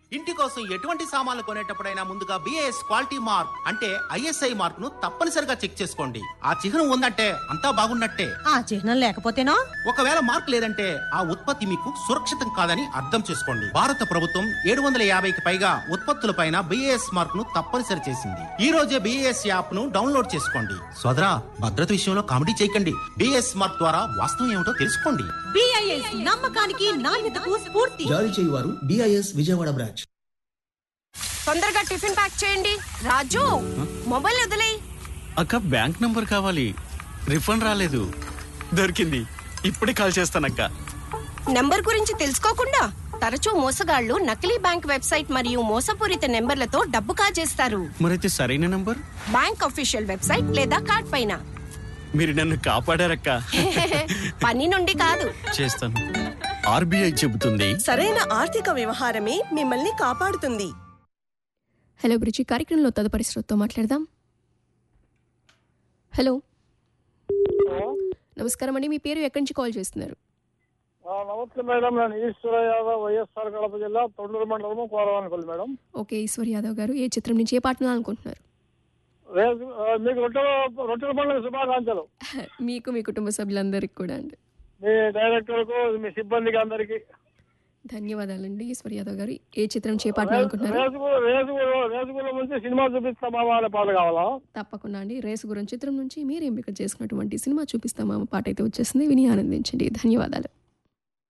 ఇంటి కోసం ఎటువంటి సామాన్లు కొనేటప్పుడైనా ముందుగా బిఏఎస్ క్వాలిటీ మార్క్ అంటే ఐఎస్ఐ మార్క్ ను తప్పనిసరిగా చెక్ చేసుకోండి ఆ చిహ్నం ఉందంటే అంతా బాగున్నట్టే ఆ చిహ్నం లేకపోతేనో ఒకవేళ మార్క్ లేదంటే ఆ ఉత్పత్తి మీకు సురక్షితం కాదని అర్థం చేసుకోండి భారత ప్రభుత్వం ఏడు వందల యాభైకి పైగా ఉత్పత్తులపైన బిఏఎస్ మార్క్ ను తప్పనిసరి చేసింది ఈ రోజే బిఏఎస్ యాప్ ను డౌన్లోడ్ చేసుకోండి సోదరా భద్రత విషయంలో కామెడీ చేయకండి బిఏఎస్ మార్క్ ద్వారా వాస్తవం ఏమిటో తెలుసుకోండి బిఐఎస్ నమ్మకానికి నాణ్యతకు స్ఫూర్తి జారీ చేయువారు డిఐఎస్ విజయవాడ బ్రాంచ్ తొందరగా టిఫిన్ ప్యాక్ చేయండి రాజు మొబైల్ వదిలేయ్ అక్క బ్యాంక్ నంబర్ కావాలి రిఫండ్ రాలేదు దొరికింది ఇప్పుడే కాల్ చేస్తానక్క నెంబర్ గురించి తెలుసుకోకుండా తరచూ మోసగాళ్లు నకిలీ బ్యాంక్ వెబ్సైట్ మరియు మోసపూరిత నెంబర్లతో డబ్బు కాజేస్తారు మరైతే సరైన నంబర్ బ్యాంక్ అఫీషియల్ వెబ్సైట్ లేదా కార్డ్ పైన మీరు నన్ను కాపాడారక్క పని నుండి కాదు చేస్తాను ఆర్బీఐ చెబుతుంది సరైన ఆర్థిక వ్యవహారమే మిమ్మల్ని కాపాడుతుంది హలో బ్రిడ్జి కార్యక్రమంలో తదుపరి శ్రోతతో మాట్లాడదాం హలో నమస్కారం అండి మీ పేరు ఎక్కడి నుంచి కాల్ చేస్తున్నారు ఆ, నమస్తే మేడం నేను ఈశ్వర యాదవ్ వైఎస్ఆర్ కడప జిల్లా తొండూరు మండలము కోరవానిపల్లి మేడం ఓకే ఈశ్వర్ యాదవ్ గారు ఏ చిత్రం నుంచి ఏ పాటను అనుకుంటున్నారు రేపు ఆ, మీకు రొట్టెల రొట్టెల పండుగ శుభాకాంక్షలు మీకు మీ కుటుంబ సభ్యులందరికీ కూడా అండి మీ డైరెక్టర్కు మీ సిబ్బందికి అందరికి ధన్యవాదాలండి ఈశ్వర్ యాదవ్ గారు ఏ చిత్రం చేపట్టాలి అనుకుంటున్నారు రేసుగు రేసుగు రేసుగుల నుంచి సినిమా చూపిస్తామా అనే పాట కావాలా తప్పకుండా అండి రేసు గురించి చిత్రం నుంచి మీరు ఎంపిక చేసుకున్నటువంటి సినిమా చూపిస్తామా పాట అయితే వచ్చేసింది విని ఆనందించండి ధన్యవాదాలు